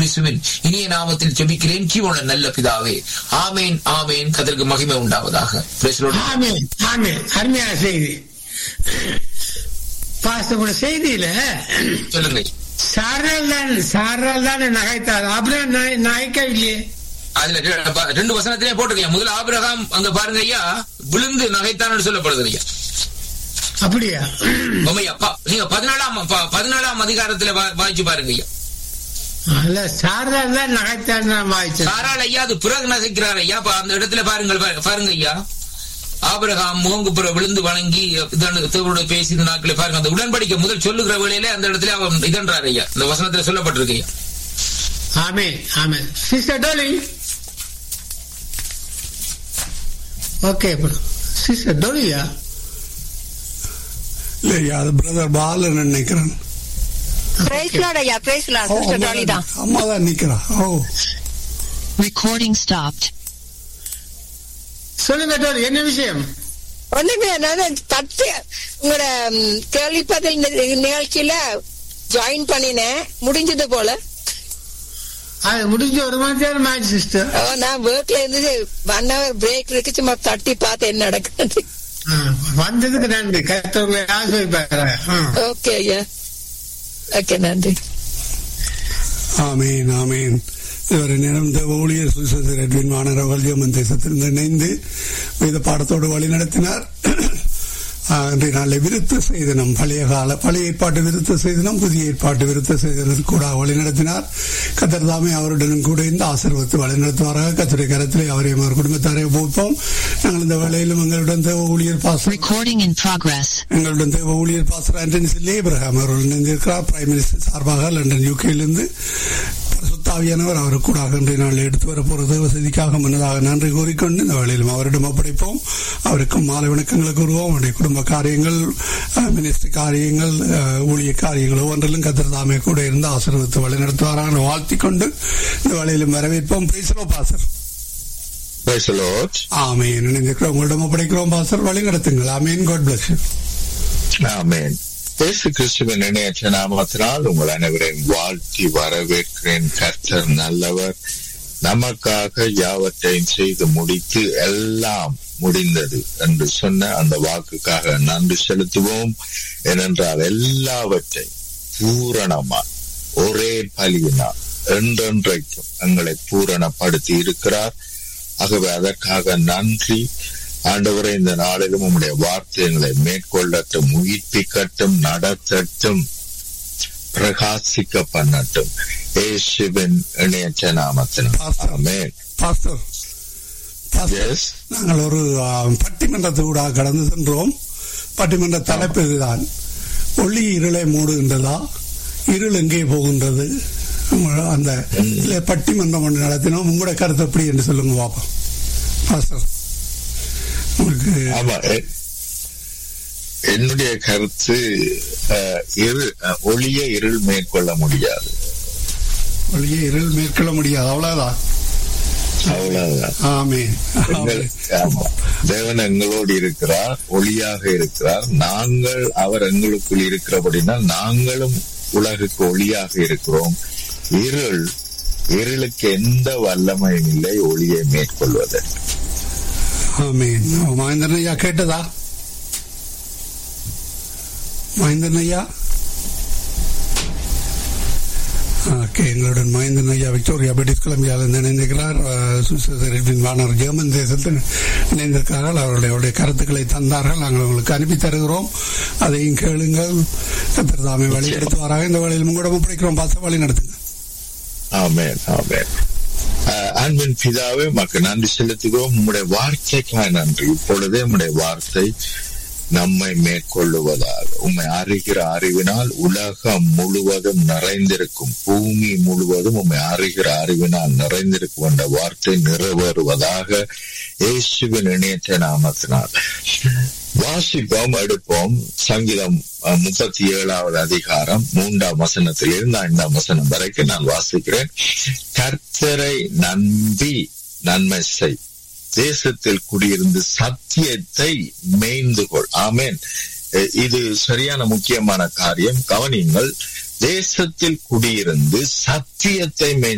கிறிஸ்துவின் இனிய நாமத்தில் ஜெபிக்கிறேன் ஜீவன நல்ல பிதாவே ஆமேன் ஆமேன் கதற்கு மகிமை உண்டாவதாக Praise the Lord. ஆமென் ஆமென் அருமையான செய்தி பாசப்பட செய்தியில சொல்லுங்க சாரால் தான் சாரால் தான் நகைத்தார் அப்புறம் நகைக்கவில்லையே அதுல ரெ- ப- ரெண்டு வசனத்திலே போட்டிருக்கீங்க முதல்ல ஆபிரகாம் அங்க பாருங்க ஐயா விழுந்து நகைத்தான்னு சொல்லப்படுது ஐயா அப்படியா உண்மையா ப- நீங்க பதினாலாம் ப- பதினாலாம் அதிகாரத்துல வா- வாசிச்சு பாருங்க ஐயா அல்ல சாரால் தான் நகைத்தார் நான் வாய்ச்சேன் சாரால் ஐயா அது பிறகு நகைக்கிறார் ஐயா அப்ப அந்த இடத்துல பாருங்கள் பா- பாருங்க ஐயா ஆபிரகாம் முகங்குப்புற விழுந்து வணங்கி இதான தேவனோட பேசின நாட்களே பாருங்க அந்த உடன்படிக்கை முதல் சொல்லுகிற வேளையில அந்த இடத்துல அவன் இதன்றார் ஐயா இந்த வசனத்துல சொல்லப்பட்டிருக்கு ஐயா amen amen sister Dolly okay sister டோலியா இல்லையா அது பிரதர் பாலன் நினைக்கிறேன் பிரைஸ் லார்ட் ஐயா பிரைஸ் லார்ட் சிஸ்டர் டாலி தான் அம்மா தான் நிக்கிறா ஓ Recording stopped. சொல்லுங்க டோலி என்ன விஷயம் ஒண்ணுமே நான் தட்டு உங்களோட ம், கேள்வி பதில் நி- நிகழ்ச்சியில ஜாயின் பண்ணினேன் முடிஞ்சது போல அது முடிஞ்ச ஒரு மணி நேரம் ஆச்சு சிஸ்டர் ஓ, நான் ஒர்க்ல இருந்து ஒன் ஹவர் பிரேக் இருக்கு சும்மா தட்டி பார்த்து என்ன நடக்குது வந்ததுக்கு நன்றி கத்தவங்களை ஆசிரியப்பாரு ஓகே ஐயா ஓகே நன்றி ஆமீன் ஆமீன் இதுவரை நேரம் இந்த ஊழியர் சுசேசர் எட்வின் வாணர் அவர்கள் ஜெர்மன் தேசத்திலிருந்து இணைந்து வேத பாடத்தோடு வழி நடத்தினார் ஆஹ், இன்றைய நாளில் விருத்த செய்தனம் பழைய கால பழைய ஏற்பாட்டு விருத்த செய்தனம் புதிய ஏற்பாட்டு விருத்த செய்தனத்து கூட வழி நடத்தினார் கத்தர் தாமே அவருடனும் கூட இந்த ஆசீர்வத்து வழி நடத்துவாராக கத்தருடைய கரத்திலே அவரையும் அவர் குடும்பத்தாரை ஒப்புவிப்போம் நாங்கள் இந்த வேளையிலும் எங்களுடன் தேவ ஊழியர் பாசம் Recording in progress. எங்களுடன் தேவ ஊழியர் பாஸ்டர் ஆண்டனி சில்லே இப்ரஹாம் அவர்கள் இணைந்திருக்கிறார் பிரைம் மினிஸ்டர் சார்பாக லண்டன் யூகேயிலிருந்து சுத்தாவியானவர் அவர் கூட இன்றைய நாள் எடுத்து வரப்போற தேவ செய்திக்காக முன்னதாக நன்றி கூறிக்கொண்டு இந்த வேளையிலும் அவரிடம் ஒப்படைப்போம் அவருக்கும் மாலை வணக்கங்களை கூறுவோம் அவருடைய குடும்ப காரியங்கள் அஹ், மினிஸ்டர் காரியங்கள் அஹ், ஊழிய காரியங்கள் ஒவ்வொன்றிலும் கத்திர தாமே கூட இருந்து ஆசீர்வதித்து வழி நடத்துவாராக வாழ்த்திக் கொண்டு இந்த வேளையிலும் வரவேற்போம் பேசுகிறோ பாசர் Praise the Lord. ஆமே இணைந்திருக்கிறோம் உங்களிடம் ஒப்படைக்கிறோம் பாசர் வழி நடத்துங்கள் ஆமேன் காட் பிளஸ் Amen. இயேசு கிறிஸ்துவின் இணையற்ற நாமத்தினால் உங்கள் அனைவரையும் வாழ்த்தி வரவேற்கிறேன் கர்த்தர் நல்லவர் நமக்காக யாவற்றையும் செய்து முடித்து எல்லாம் முடிந்தது என்று சொன்ன அந்த வாக்குக்காக நன்றி செலுத்துவோம் ஏனென்றால் எல்லாவற்றையும் பூரணமா ஒரே பலியினால் என்றென்றைக்கும் எங்களை பூரணப்படுத்தி இருக்கிறார் ஆகவே அதற்காக நன்றி ஆண்டவரே இந்த நாளிலும் உம்முடைய வார்த்தை எங்களை மேற்கொள்ளட்டும் உயிர்ப்பிக்கட்டும் நடத்தட்டும் பிரகாசிக்க பண்ணட்டும் ஏசுவின் இணையற்ற நாமத்தில் ஆமென் பாஸ்டர் பாஸ்டர் எஸ் நாங்கள் ஒரு ஆ, பட்டிமன்றத்தூடாக கடந்து சென்றோம் பட்டிமன்ற தலைப்பு இதுதான் ஒளி இருளை மூடுகின்றதா இருள் எங்கே போகின்றது உங்க- அந்த இல்ல பட்டிமன்றம் ஒன்று நடத்தினோம் உங்களோட கருத்து எப்படி என்று சொல்லுங்க பாப்போம் பாஸ்டர் உங்களுக்கு ஆமா எ- என்னுடைய கருத்து அஹ், இரு அஹ், ஒளிய இருள் மேற்கொள்ள முடியாது ஒளியை இருள் மேற்கொள்ள முடியாது அவ்வளவுதான் அவ்வளவுதான் ஆமே எங்கள் ஆமா. தேவன் எங்களோடு இருக்கிறார் ஒளியாக இருக்கிறார் நாங்கள் அவர் எங்களுக்குள் இருக்கிறபடினால் நாங்களும் உலகுக்கு ஒளியாக இருக்கிறோம் இருள் இருளுக்கு எந்த வல்லமையும் இல்லை ஒளியை மேற்கொள்வதற்கு ஆமீன் மகேந்திரன் ஐயா கேட்டதா மகேந்திரன் ஐயா ஓகே எங்களுடன் மகேந்திரன் ஐயா விக்டோரியா பிரிட்டிஷ் கொலம்பியாவில் இணைந்திருக்கிறார் அஹ், சுவிஸ் ரெட்வின் வானர் ஜெர்மன் தேசத்தில் இணைந்திருக்கிறார்கள் அவர்களுடைய அவருடைய கருத்துக்களை தந்தார்கள் நாங்கள் உங்களுக்கு அனுப்பி தருகிறோம் அதையும் கேளுங்கள் கத்தர் தாமே வழி எடுத்துவாராக இந்த வேளையில் உங்களிடம் ஒப்படைக்கிறோம் பாச வழி நடத்துங்க ஆமென் ஆமென் அஹ், அன்பின் பிதாவே உமக்கு நன்றி செலுத்துகிறோம் உம்முடைய வார்த்தைக்காக நன்றி இப்பொழுதே உம்முடைய வார்த்தை நம்மை மேற்கொள்ளுவதாக உம்மை அறிகிற அறிவினால் உலகம் முழுவதும் நிறைந்திருக்கும் பூமி முழுவதும் உம்மை அறிகிற அறிவினால் நிறைந்திருக்கும் என்ற வார்த்தை நிறைவேறுவதாக இயேசுவின் இணையற்ற நாமத்தினால் வாசிப்போம் எடுப்போம் சங்கீதம் அஹ், முப்பத்தி ஏழாவது அதிகாரம் மூன்றாம் வசனத்திலிருந்து ஐந்தாம் வசனம் வரைக்கும் நான் வாசிக்கிறேன் கர்த்தரை நம்பி நன்மை செய் தேசத்தில் குடியிருந்து சத்தியத்தை மேய்ந்து கொள் ஆமேன் அஹ், இது சரியான முக்கியமான காரியம் கவனியுங்கள் தேசத்தில் குடியிருந்து சத்தியத்தை மேய்ந்து